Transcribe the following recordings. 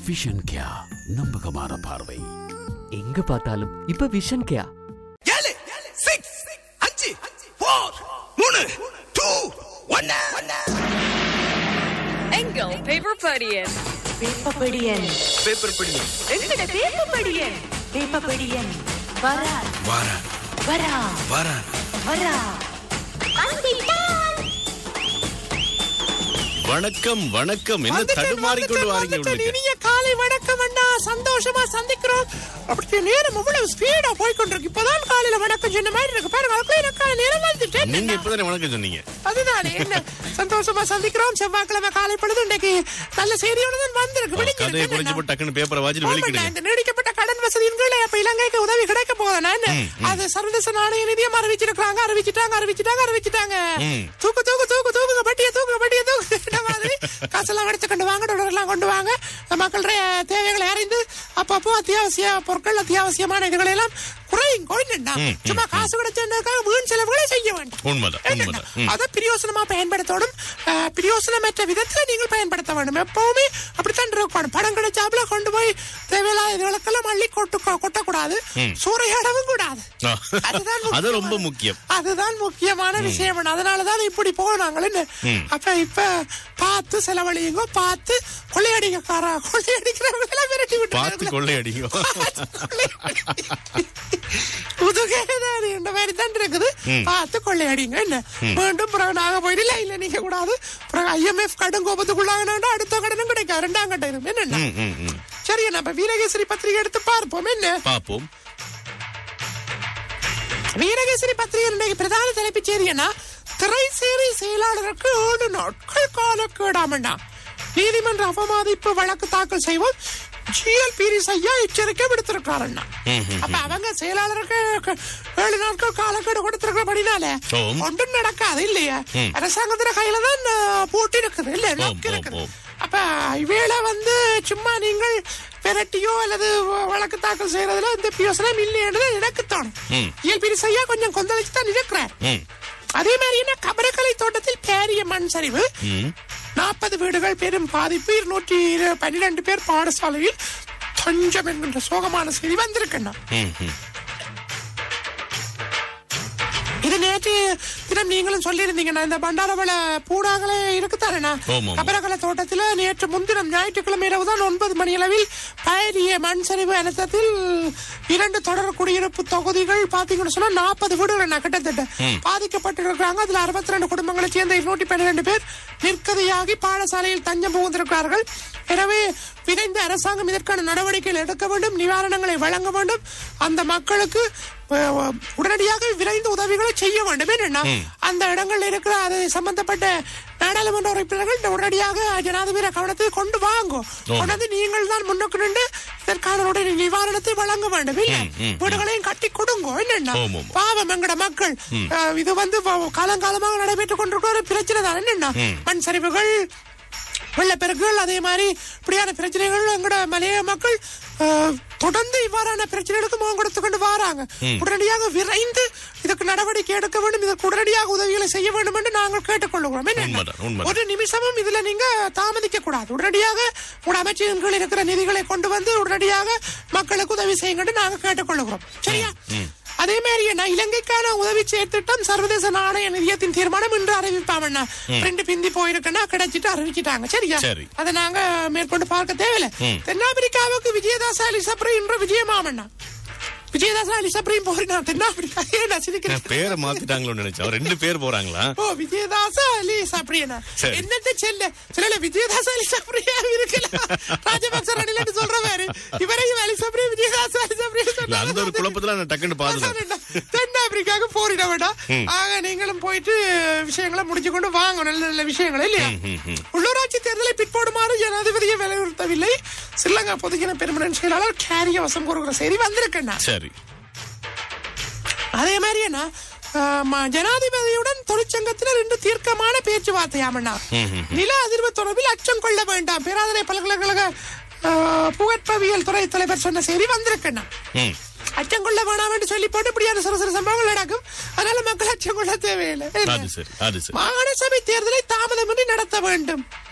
Vision கியா நம்பகமான பார்வை எங்க பார்த்தாலும் இப்ப விஷன் கேயா ஏழு சிக்ஸ் அஞ்சு ஃபோர் மூணு டூ ஒன்னு எங்கள் பேப்பர் படியன் வேப்பப்படியன் பேப்பர் படி எங்கட வேப்பப்படியன் வேப்பப்படியன் வரா வாரா வரா வாரா வரா வணக்கம் வணக்கம் என்ன தடுமாறி கொண்டு வாரீங்க உள்ளுக்கு? இனிய காலை வணக்கம் அண்ணா சந்தோஷமா சந்திக்கிறோம் அப்படி நேரம் இவ்வளவு ஸ்பீடா போய் கொண்டிருக்கு இப்பதான் காலையில வணக்கம் சொன்ன மாதிரி இருக்கு பாருங்க அதுக்குள்ள எனக்கு நேரம் வந்துட்டேன் நீங்க இப்பதானே வணக்கம் சொன்னீங்க அதுதானே என்ன சந்தோஷமா சந்திக்கிறோம் செவ்வாய்க்கிழமை காலை பொழுது இன்னைக்கு நல்ல செய்தியோட தான் வந்திருக்கு கதையை விழிஞ்சிருக்கு குறைஞ்சு என்னண்ணா? போட்டு டக்குன்னு பேப்பரை வாச்சிட்டு ஆமாண்ணா, வெளிக்கிடுங்க இந்த நீடிக்கப்பட்ட கடன் வசதியின் கீழே இப்ப இலங்கைக்கு உதவி கிடைக்க போகுதுண்ணா என்ன? அது சர்வதேச நாணய நிதியம் அறிவிச்சிருக்காங்க அறிவிச்சிட்டாங்க அறிவிச்சிட்டாங்க அறிவிச்சிட்டாங்க ம். தூக்கு தூக்கு தூக்கு தூக்குங்க பட்டிய தூக்கு பட்டிய தூக்கு இந்த மாதிரி காசெல்லாம் எடுத்து கொண்டு வாங்க டாலர் எல்லாம் கொண்டு வாங்க மக்களுடைய தேவைகளை அறிந்து அப்பப்போ அத்தியாவசிய பொருட்கள் அத்தியாவசியமான இதுகளை எல்லாம் குறையும் குறைஞ்சுண்டா ம், ம், சும்மா காசு கிடைச்சா வீண் செலவுகளை செய்ய வேண்டாம் உண்மைதான் உண்மைதான் ம். அதை பிரயோசனமா பயன்படுத்தணும் அஹ், பிரயோசனமற்ற விதத்துல நீங்கள் பயன்படுத்த வேண்டும் எப்பவுமே அப்படித்தான் இருக்கணும் படம் கிடைச்சாப்புல கொண்டு போய் தேவையில்லாத இதுகளுக்கெல்லாம் அள்ளி கொட்டு கொட்டக்கூடாது சூறையாடவும் கூடாது ஆ. அதுதான் அது முக்கியமான- ரொம்ப முக்கியம் அதுதான் முக்கியமான விஷயம் அதனாலதான் இப்படி போனாங்கன்னு ம். அப்ப இப்ப பார்த்து செலவழியுங்க பார்த்து கொள்ளையடிக்கக்காரா கொள்ளையடிக்கிறவங்க எல்லாம் விரட்டி பார்த்து விட்டு கொள்ளையடிங்க புதுகேதாரி இந்த மாதிரி தான் இருக்குது பார்த்து கொள்ளையடிங்க என்ன மீண்டும் பிறகு நாங்க போயிட்டு இல்ல இல்ல நீங்க கூடாது பிறகு ஐஎம்எஃப் கடன் கோபத்துக்குள்ளாங்கன்னா அடுத்த கடனும் கிடைக்காது ரெண்டாம் கடன் என்ன ம், ம், ம். சரி நம்ம வீரகேசரி பத்திரிகை எடுத்து பார்ப்போம் என்ன பாப்போம் வீரகேசரி பத்திரிகை இன்னைக்கு பிரதான தலைப்புச் செய்தினா திரைசேரி செயலாளருக்கு ஏழு நாட்கள் காலக்கேடாமண்ணா நீதிமன்ற அவமதிப்பு வழக்கு தாக்கல் செய்வோம் ஜிஎல் பீரிஸ் ஐயா எச்சரிக்கை விடுத்திருக்காருண்ணா அப்ப அவங்க செயலாளருக்கு க- ஏழு நாட்கள் காலக்கெடு கொடுத்திருக்கிறபடினால ஓம். ஒன்றும் நடக்காது இல்லையா ம். அரசாங்கத்துல கையில தான் அஹ், போட்டி இருக்குது இல்ல ஓம், லொக்கு ஓம், இருக்குது ஓம். அப்ப இவேளை வந்து சும்மா நீங்கள் விரட்டியோ அல்லது வ- வழக்கு தாக்கல் செய்யறதுல இந்த பிரயோசனம் இல்லைன்றது எனக்கு தோணும் ம். இயல்பி ஐயா கொஞ்சம் கொந்தளிச்சு தான் இருக்கிறார் ம், அதே மாதிரி என்ன கபரக்கலை தோட்டத்தில் பேரிய மண் சரிவு ம். நாற்பது வீடுகள் பெரும் பாதிப்பு இருநூற்றி பன்னிரண்டு பேர் பாடசாலையில் தஞ்சம் என்கின்ற சோகமான செய்தி வந்திருக்கண்ணா ம், ம். இது நேற்று தினம் நீங்களும் சொல்லியிருந்தீங்கண்ணா இந்த பண்டாரவள பூடாங்களே இருக்குதானேண்ணா ஆமாம், ஆமாம். கபரகல தோட்டத்தில் நேற்று முன்தினம் ஞாயிற்றுக்கிழமை இரவு தான் ஒன்பது மணி அளவில் பயரிய மண் சரிவு அழுத்தத்தில் இரண்டு தொடர் குடியிருப்பு தொகுதிகள் பாத்தீங்கன்னு சொன்னா நாற்பது வீடுகள் கிட்டத்தட்ட பாதிக்கப்பட்டிருக்கிறாங்க அதுல அறுபத்தி ரெண்டு குடும்பங்களைச் சேர்ந்த இருநூற்றி பன்னிரண்டு பேர் நிற்கதியாகி பாடசாலையில் தஞ்சம் புகுந்திருக்கிறார்கள் எனவே விரைந்து அரசாங்கம் இதற்கான நடவடிக்கைகள் எடுக்க வேண்டும் நிவாரணங்களை வழங்க வேண்டும் அந்த மக்களுக்கு அஹ், அஹ், உடனடியாக விரைந்து உதவிகளை செய்ய வேண்டும் என்னன்னா அந்த இடங்கள் இருக்கிற அது சம்பந்தப்பட்ட நாடாளுமன்ற உறுப்பினர்கள் உடனடியாக ஜனாதிபதி கவனத்தை கொண்டு வாங்கும் கொண்டு வந்து நீங்கள் தான் முன்னுக்கு நின்று இதற்கான உடனடி நிவாரணத்தை வழங்க வேண்டும் இல்ல வீடுகளையும் கட்டி கொடுங்க என்னன்னா ஆமாம், ஆமாம். பாவம் எங்கட மக்கள் அஹ், இது வந்து வ- காலங்காலமாக நடைபெற்றுக் கொண்டிருக்கிற ஒரு பிரச்சனை தான் என்னன்னா மண் சரிவுகள் வெள்ளப்பெருக்குகள் அதே மாதிரி இப்படியான பிரச்சனைகள் எங்கட மலைய மக்கள் அஹ், தொடர்ந்து இவ்வாறான பிரச்சனைகளுக்கு முகம் கொடுத்து கொண்டு வராங்க உடனடியாக விரைந்து இதுக்கு நடவடிக்கை எடுக்க வேண்டும் இதற்கு உடனடியாக உதவிகளை செய்ய வேண்டும் என்று நாங்கள் கேட்டுக்கொள்கிறோம் என்னென்ன? உண்மைதான், உண்மைதான். ஒரு நிமிஷமும் இதுல நீங்க தாமதிக்க கூடாது உடனடியாக உங்களோட அமைச்சரின் கீழ் இருக்கிற நிதிகளை கொண்டு வந்து உடனடியாக மக்களுக்கு உதவி செய்யுங்க நாங்க கேட்டுக்கொள்கிறோம் சரியா அதே மாதிரி நான் இலங்கைக்கான உதவி செயற்திட்டம் சர்வதேச நாணய நிதியத்தின் தீர்மானம் இன்று அறிவிப்பாமண்ணா ரெண்டு பிந்தி போயிருக்குன்னா கிடைச்சிட்டு அறிவிச்சிட்டாங்க சரியா சரி. அதை நாங்க மேற்கொண்டு பார்க்க தேவையில்லை தென்னாப்பிரிக்காவுக்கு விஜயதாச அலிசப்ரி இன்று விஜயமாமண்ணா விஜயதாச அலிசப்ரியும் போறினா தென்னாப்பிரிக்கா ஏன் நான் சிரிக்கிறேன் பேரை மாத்திட்டாங்களோன்னு நினைச்சேன் ரெண்டு பேர் போறாங்களா ஓ விஜயதாச அலி சப்ரியனா சரி. என்னத்த செல்ல சில விஜயதாச அலி சப்ரியா இருக்கலாம் ராஜபக்ச ரணிலன்னு சொல்ற மாதிரி இவரையும் அலி சப்ரி விஜயதாச அலி சப்ரி இல்ல அந்த ஒரு குழப்பத்துல நான் டக்குன்னு பாத்துட்டேன் தென்னாப்பிரிக்காவுக்கு போரிட வேண்டாம் ஆக நீங்களும் போயிட்டு விஷயங்களை முடிச்சு கொண்டு வாங்க நல்ல நல்ல விஷயங்கள் இல்லையா உள்ளூராட்சி தேர்தலை பிற்போடுமாறு ஜனாதிபதியை வலியுறுத்தவில்லை ஸ்ரீலங்கா பொதுக்கின பெருமனன் செயலாளர் கேரிய வசம் கூறுகிற செய்தி வந்திருக்கேன் சரி அதே மாதிரி என்ன ஆஹ், ம- ஜனாதிபதியுடன் தொழிற்சங்கத்தினர் இன்று தீர்க்கமான பேச்சுவார்த்தையாமண்ணா நில அதிர்வு தொடர்பில் அச்சம் கொள்ள வேண்டாம் பேராதனை பல்கலைக்கழக ஆஹ், புகற்பவியல் துறை தலைவர் சொன்ன செய்தி வந்திருக்கண்ணா ம். அச்சம் கொள்ள வேணாம் என்று சொல்லி போட்டு இப்படியான சிறு சிறு சம்பவங்கள் நடக்கும் அதனால மக்கள் அச்சம் கொள்ள தேவையில்லை என்ன? அது சரி அது சரி மாகாண சபை தேர்தலை தாமதமின்றி நடத்த வேண்டும்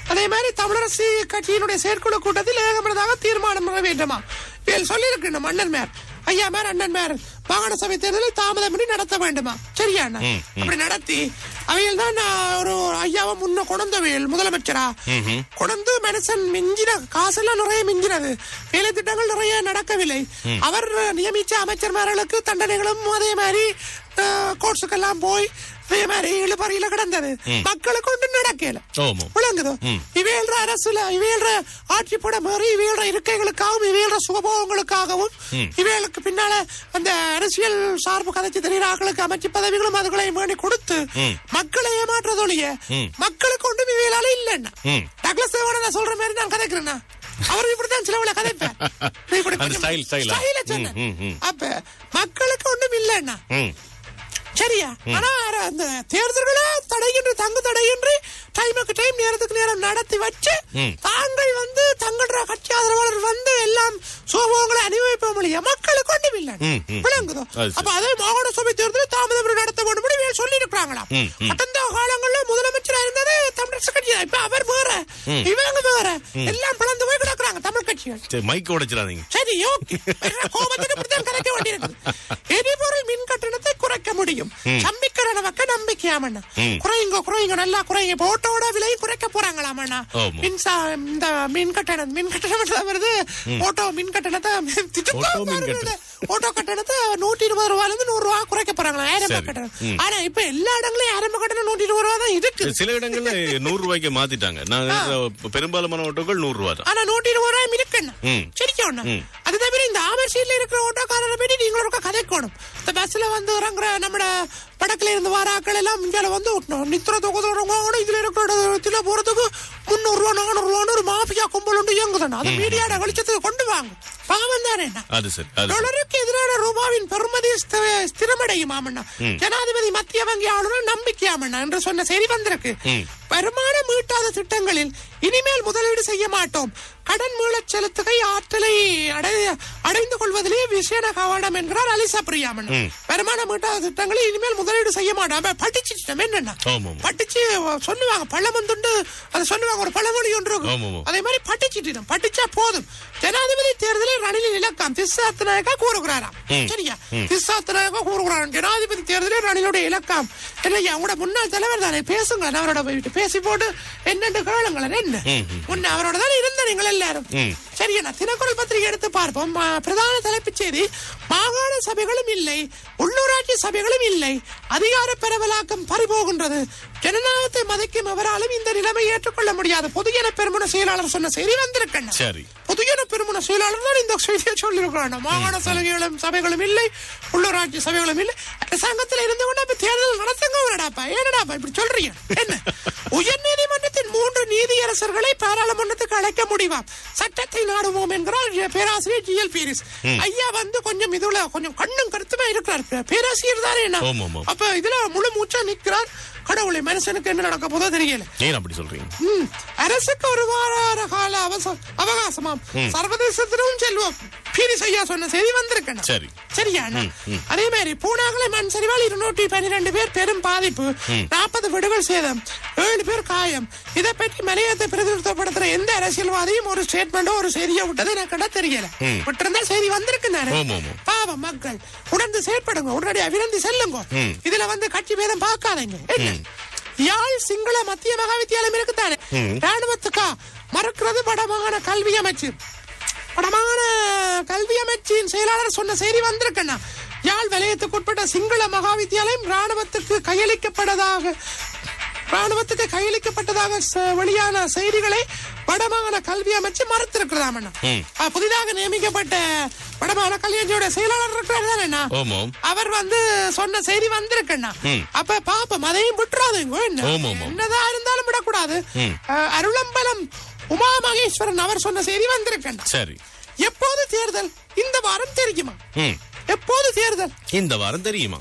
அதே மாதிரி தமிழரசு கட்சியினுடைய செயற்குழு கூட்டத்தில் ஏகமனதாக தீர்மானம் நிறைவேற்றமா இதில் சொல்லியிருக்கின்ற மன்னன் மேர் ஐயா மேர் அண்ணன் மேர் மாகாண சபை தேர்தலை தாமதமின்றி நடத்த வேண்டுமா சரியா அண்ணா அப்படி நடத்தி அவையில் தான் நான் ஒரு ஐயாவை முன்ன கொண்டவையில் முதலமைச்சரா கொண்டு மனுஷன் மிஞ்சின காசெல்லாம் நிறைய மிஞ்சினது வேலை திட்டங்கள் நிறைய நடக்கவில்லை அவர் நியமிச்ச அமைச்சர்மார்களுக்கு தண்டனைகளும் அதே மாதிரி கோர்ட்ஸுக்கெல்லாம் போய் அதே மாதிரி இழுபறியில கிடந்தது மக்களுக்கு ஒன்றும் நடக்கல ஆமா. விளங்குதோ இவையல்ற அரசுல இவையல்ற ஆட்சி பட மாறி இவையல்ற இருக்கைகளுக்காகவும் இவையல்ற சுகபோகங்களுக்காகவும் இவைகளுக்கு பின்னால அந்த அரசியல் சார்பு கதைச்சு தெரிகிற ஆட்களுக்கு அமைச்சு பதவிகளும் அதுகளையும் வேண்டி கொடுத்து மக்களை ஏமாற்றுறதொழிய மக்களுக்கு ஒன்றும் இவையலால இல்லைன்னா டக்ளஸ் தேவன நான் சொல்ற மாதிரி நான் கதைக்கிறேன்னா அவர் இப்படித்தான் சிலவுல கதைப்பேன் நீ இப்படி அந்த கொஞ்சம் style, style ஆ? style ஆ சொன்னேன். ம், ம், ம். அப்ப மக்களுக்கு ஒன்றும் இல்லைன்னா ம். சரியா ஆனா அந்த தேர்தல்களை தடையின்றி தங்கு தடையின்றி டைமுக்கு டைம் நேரத்துக்கு நேரம் நடத்தி வச்சு தாங்கள் வந்து தங்களோட கட்சி ஆதரவாளர் வந்து எல்லாம் சோபங்களை அனுபவிப்ப முடியும் மக்களுக்கு ஒன்றும் இல்லை ம், ம். விளங்குதோ அது சரி. அப்ப அதே மாகாண சபை தேர்தலை தாமதம் நடத்த வேண்டும் சொல்லி இருக்கிறாங்களாம் ம், ம். கடந்த காலங்கள்ல முதலமைச்சரா இருந்தது தமிழரசு கட்சி தான். இப்ப அவர் வேற இவங்க வேற எல்லாம் பிளந்து போய் கிடக்குறாங்க தமிழ் கட்சிகள் சரி மைக்க உடைச்சிடாதீங்க சரி ஓகே கோபத்தில் இப்படித்தான் கரைக்க வேண்டியிருக்குது எரிபொருள் மின் கட்டணத்தை குறைக்க முடியும் சம்பிக்கிற நமக்கு நம்பிக்கையாமண்ணா குறையுங்க குறையுங்க நல்லா குறையுங்க இப்ப ஓட்டோட விலை குறைக்க போறாங்களாமண்ணா ஆமா. மின்சா இந்த மின் கட்டணம் மின் கட்டணம் தான் வருது ஓட்டோ மின் கட்டணத்தை திட்டுப்பா ஓட்டோ மின் வருது. ஓட்டோ கட்டணத்தை நூற்றி இருபது ரூபாயில இருந்து நூறு ரூபா குறைக்க போறாங்களா ஆயிரம் சரி. கட்டணம் ம். ஆனா இப்ப எல்லா இடங்களையும் ஆயிரம் கட்டணம் நூற்றி இருபது ரூபா தான் இருக்கு சில இடங்கள்ல நூறு ரூபாய்க்கு மாத்திட்டாங்க நான் பெரும்பாலான ஓட்டோக்கள் நூறு ரூபாய் தான் ஆனா நூற்றி இருபது ரூபாய் இருக்குண்ணா ம். சரிக்கா ஒண்ணு ம். அது தவிர இந்த ஆமர் சீட்ல இருக்கிற ஓட்டோக்காரரை பற்றி நீங்களும் ஒருக்கா கதைக்கணும் இந்த பஸ்ல வந்து இறங்குற நம்ம படக்குல இருந்து வர ஆட்கள் எல்லாம் இங்கால வந்து விட்டணும் நித்திர தொகுதி இதுல இருக்கிற இடத்துல போறதுக்கு முந்நூறு ரூபா நானூறு ரூபான்னு ஒரு மாஃபியா கும்பல் உண்டு இயங்குதுண்ணா அது மீடியாட வெளிச்சத்துக்கு கொண்டு வாங்க பாவம் தானே அது சரி அது சரி. டாலருக்கு எதிரான ரூபாவின் பெறுமதி ஸ்தி- ஸ்திரமடையுமாமண்ணா ஜனாதிபதி மத்திய வங்கி ஆளுநர் நம்பிக்கையாமண்ணா என்று சொன்ன செய்தி வந்திருக்கு வருமானம் ஈட்டாத திட்டங்களில் இனிமேல் முதலீடு செய்ய மாட்டோம் கடன் மீளச் செலுத்துகை ஆற்றலை அடை- அடைந்து கொள்வதிலே விசேட கவனம் என்கிறார் அலிசா பிரியாமன் வருமானம் ஈட்டாத திட்டங்களில் இனிமேல் முதலீடு செய்ய மாட்டோம் அப்ப படிச்சுட்டோம் என்னன்னா ஆமா, ஆமா. படிச்சு சொல்லுவாங்க பழமந்துண்டு அதை சொல்லுவாங்க ஒரு பழமொழி ஒன்று இருக்கும். ஆமா, ஆமா. அதே மாதிரி படிச்சுட்டோம் படிச்சா போதும் ஜனாதிபதி தேர்தலில் ரணிலின் இலக்கம் திசாத் நாயக்கா கூறுகிறாராம் சரியா திசாத் நாயக்கா கூறுகிறாராம் ஜனாதிபதி தேர்தலில் ரணிலுடைய இலக்கம் இல்லையா உங்களோட முன்னாள் தலைவர் தானே பேசுங்க அவரோட போயிட்டு பேசி போட்டு என்னென்று கேளுங்களேன் என்ன முன்ன அவரோட தானே இருந்த நீங்கள் எல்லாரும் சரியா நான் தினக்குரல் பத்திரிகை எடுத்து பார்ப்போம் மா- பிரதான தலைப்புச் செய்தி மாகாண சபைகளும் இல்லை உள்ளூராட்சி சபைகளும் இல்லை அதிகார பரவலாக்கம் பறிபோகின்றது ஜனநாயகத்தை மதிக்கும் அவராலும் இந்த நிலைமை ஏற்றுக்கொள்ள முடியாது பொதுஜன பெருமுன செயலாளர் சொன்ன செய்தி வந்திருக்கேன் சரி பொதுஜன பெருமுன செயலாளர் தான் இந்த செய்தியை சொல்லியிருக்கிறாங்க மாகாண சலுகைகளும் சபைகளும் இல்லை உள்ளூராட்சி சபைகளும் இல்லை அரசாங்கத்தில் இருந்து கொண்டு அப்ப தேர்தல் நடத்துங்க என்னடாப்பா ஏனடாப்பா இப்படி சொல்றீங்க என்ன உயர் நீதிமன்றத்தின் மூன்று நீதியரசர்களை பாராளுமன்றத்துக்கு அழைக்க முடியுமாம் சட்டத்தை நாடுவோம் என்கிறார் பேராசிரியர் ஜி எல் பீரிஸ் ஐயா வந்து கொஞ்சம் இதுல கொஞ்சம் கண்ணும் கருத்துமா இருக்கிறார் பே- பேராசிரியர் தானே என்ன ஆமா, ஆமா. அப்ப இதுல முழு மூச்சா நிற்கிறார் கடவுளை மனுஷனுக்கு என்ன நடக்க போதோ தெரியல ஏன் அப்படி சொல்றீங்க ம், அரசுக்கு ஒரு வார கால அவச- அவகாசமாம் சர்வதேசத்திலும் செல்வோம் பீரிஸ் ஐயா சொன்ன செய்தி வந்திருக்கேன் சரி. சரியா அண்ணா? அதே மாதிரி பூனாகலை மண் சரிவால் இருநூற்றி பன்னிரண்டு பேர் பெரும் பாதிப்பு நாற்பது வீடுகள் சேதம் ஏழு பேர் காயம் இதை பற்றி மலையத்தை பிரதிநிதித்துவப்படுத்துற எந்த அரசியல்வாதியும் ஒரு ஸ்டேட்மெண்டோ ஒரு செய்தியோ விட்டது எனக்கு கண்டா தெரியல விட்டிருந்தா செய்தி வந்திருக்கு தானே ஆமா, ஆமா. பாவம் மக்கள் உணர்ந்து செயற்படுங்க உடனடி அபிநந்தி செல்லுங்க இதுல வந்து கட்சி பேதம் பார்க்காதீங்க என்ன யாழ் சிங்கள மத்திய மகா வித்தியாலயம் இருக்குதானே ராணுவத்துக்கா மறக்கிறது வடமாகாண கல்வி அமைச்சு வடமாகாண கல்வி அமைச்சின் செயலாளர் சொன்ன செய்தி வந்திருக்கண்ணா யாழ் வலயத்துக்கு உட்பட்ட சிங்கள மகா வித்தியாலயம் ராணுவத்துக்கு கையளிக்கப்பட்டதாக ராணுவத்துக்கு கையளிக்கப்பட்டதாக ச- வெளியான செய்திகளை வடமாகாண கல்வி அமைச்சு மறுத்திருக்கிறதாமண்ணா அஹ், புதிதாக நியமிக்கப்பட்ட வடமாகாண கல்வி அமைச்சோட செயலாளர் இருக்கிறார் தானே ஆமாம் அவர் வந்து சொன்ன செய்தி வந்திருக்கண்ணா அப்ப பாப்போம் அதையும் விட்டுறாதுங்க என்ன ஆமா, ஆமா. என்னதான் இருந்தாலும் விடக்கூடாது அஹ், அருளம்பலம் உமா மகேஸ்வரன் அவர் சொன்ன செய்தி வந்திருக்கண்ணா சரி எப்போது தேர்தல் இந்த வாரம் தெரியுமா ம் எப்போது தேர்தல் இந்த வாரம் தெரியுமா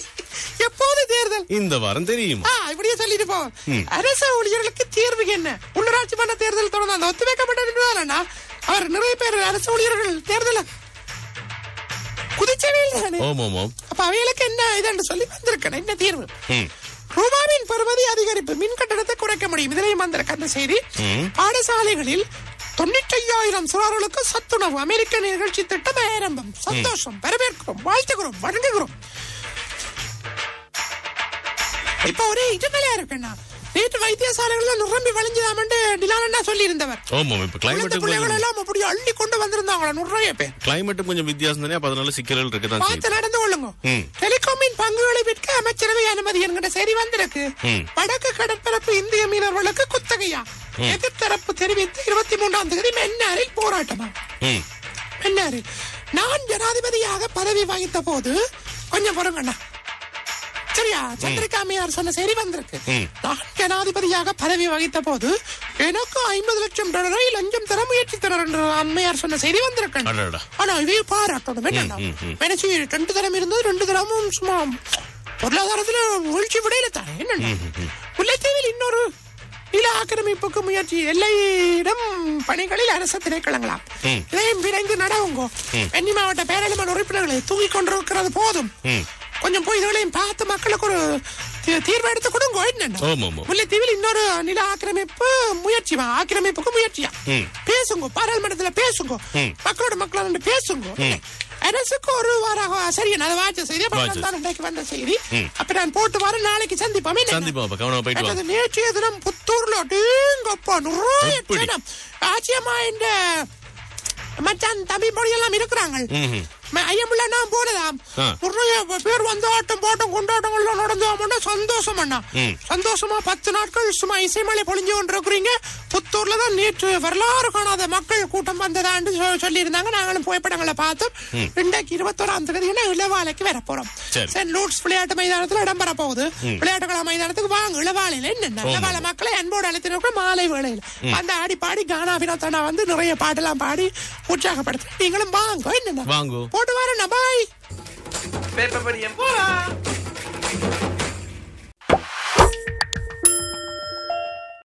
எப்போது தேர்தல் இந்த வாரம் தெரியுமா ஆ, இப்படியே சொல்லிட்டு போ அரசு ஊழியர்களுக்கு தீர்வு என்ன உள்ளூராட்சி மன்ற தேர்தல் தொடர்ந்து அந்த ஒத்துழைக்கப்பட்ட நின்றுதானா அவர் நிறைய பேர் அரசு ஊழியர்கள் தேர்தல குதிச்சவே இல்லையானே ஓம் ஓம் ஓம் அப்ப அவைகளுக்கு என்ன இதுன்னு சொல்லி வந்திருக்கேன் என்ன தீர்வு ம் ரூபாவின் பெறுமதி அதிகரிப்பு மின் கட்டணத்தை குறைக்க முடியும் இதிலையும் வந்திருக்கு அந்த செய்தி பாடசாலைகளில் தொண்ணூற்றையாயிரம் சிறார்களுக்கு சத்துணவு அமெரிக்க நிகழ்ச்சி திட்டம் ஆரம்பம் சந்தோஷம் வரவேற்கிறோம் வாழ்த்துகிறோம் வணங்குகிறோம் இப்ப ஒரே இடுமலையா இருக்குண்ணா நேற்று வைத்தியசாலைகள்ல நிரம்பி வளைஞ்சுதாமண்டு டிலானண்ணா சொல்லி இருந்தவர் ஆமா இப்ப கிளைமேட் பிள்ளைகள் எல்லாம் அப்படி அள்ளி கொண்டு வந்திருந்தாங்களா நிறைய பேர் கிளைமேட்டும் கொஞ்சம் வித்தியாசம் தானே அப்ப அதனால சிக்கல்கள் இருக்கதான் பார்த்து செய்யுது நடந்து கொள்ளுங்க ம். டெலிகாமின் பங்குகளை விற்க அமைச்சரவை அனுமதி என்கிற செய்தி வந்திருக்கு ம். வடக்கு கடற்பரப்பு இந்திய மீனவர்களுக்கு குத்தகையா எதிர்த்தரப்பு தெரிவித்து இருபத்தி மூன்றாம் தேதி மென்னாரில் போராட்டமா ம் மென்னாரில் நான் ஜனாதிபதியாக பதவி வகித்த போது கொஞ்சம் பொறுங்கண்ணா சரியா சந்திரிகா அம்மையார் சொன்ன செய்தி வந்திருக்கு ம். நான் ஜனாதிபதியாக பதவி வகித்த போது எனக்கு ஐம்பது லட்சம் டாலரை லஞ்சம் தர முயற்சி தர அம்மையார் சொன்ன செய்தி வந்திருக்கு அடடா. ஆனா இதையே பாராட்டணும் என்னன்னா ம், ம். நினைச்சு ரெண்டு தரம் இருந்தது ரெண்டு தரமும் சும்மா பொருளாதாரத்துல வீழ்ச்சி விடையில தானே என்ன முல்லைத்தீவில் இன்னொரு நில ஆக்கிரமிப்புக்கு முயற்சி எல்லையிடம் பணிகளில் அரசு திணைக்களங்களாம் ம். இதையும் விரைந்து நடவுங்கோ வெண்ணி மாவட்ட பேரணிமன்ற உறுப்பினர்களை தூங்கிக் கொண்டிருக்கிறது போதும் ம். கொஞ்சம் போய் இதுகளையும் பார்த்து மக்களுக்கு ஒரு தீ- தீர்வு எடுத்து கொடுங்க என்ன ஆமா, ஆமா. முல்லைத்தீவில் இன்னொரு நில ஆக்கிரமிப்பு முயற்சி ஆக்கிரமிப்புக்கு முயற்சியா ம். பேசுங்க பாராளுமன்றத்துல பேசுங்க ம். மக்களோட மக்களோட பேசுங்க அரசுக்கு ஒரு வாரம் சரி நான் வாட்ச செய்தி அப்புறம் வாட்ச. தான் இன்றைக்கு வந்த செய்தி ம். அப்ப நான் போட்டு வரேன் நாளைக்கு சந்திப்போம் என்ன? சந்திப்போம் அப்ப கவனமா போயிட்டு வாங்க அடுத்தது நேற்றைய தினம் புத்தூர்ல அடேங்கப்பா நிறைய எப்படி? ஜனம் ஆச்சியம்மா இந்த மச்சான் தம்பி பொடி எல்லாம் இருக்கிறாங்க ம்ஹும். ஐயமுள்ள நான் போனதாம் ஆ. நிறைய பேர் வந்து ஆட்டம் பாட்டம் கொண்டாட்டங்கள்லாம் நடந்தோம்னா சந்தோஷம் அண்ணா ம். சந்தோஷமா பத்து நாட்கள் சும்மா இசைமலை பொழிஞ்சு கொண்டிருக்கிறீங்க புத்தூர்ல தான் நேற்று வரலாறு காணாத மக்கள் கூட்டம் வந்ததாண்டு சொ- சொல்லியிருந்தாங்க நாங்களும் புகைப்படங்களை பார்த்தோம் இன்றைக்கு இருபத்தோராம் தேதினா இளவாலைக்கு வர போறோம் சரி. சென்ட் லூட்ஸ் விளையாட்டு மைதானத்துல இடம்பெற போகுது விளையாட்டு கலா மைதானத்துக்கு வாங்க இளவாலையில என்ன இளவாலை மக்களை அன்போடு அழைத்திருக்க மாலை வேளையில் அந்த ஆடி பாடி கானா வினோத்தனா வந்து நிறைய பாட்டெல்லாம் பாடி உற்சாகப்படுத்த நீங்களும் வாங்க என்ன வாங்கோ போட்டு வரேன் பாய் பேப்பர் படியம் போலாம்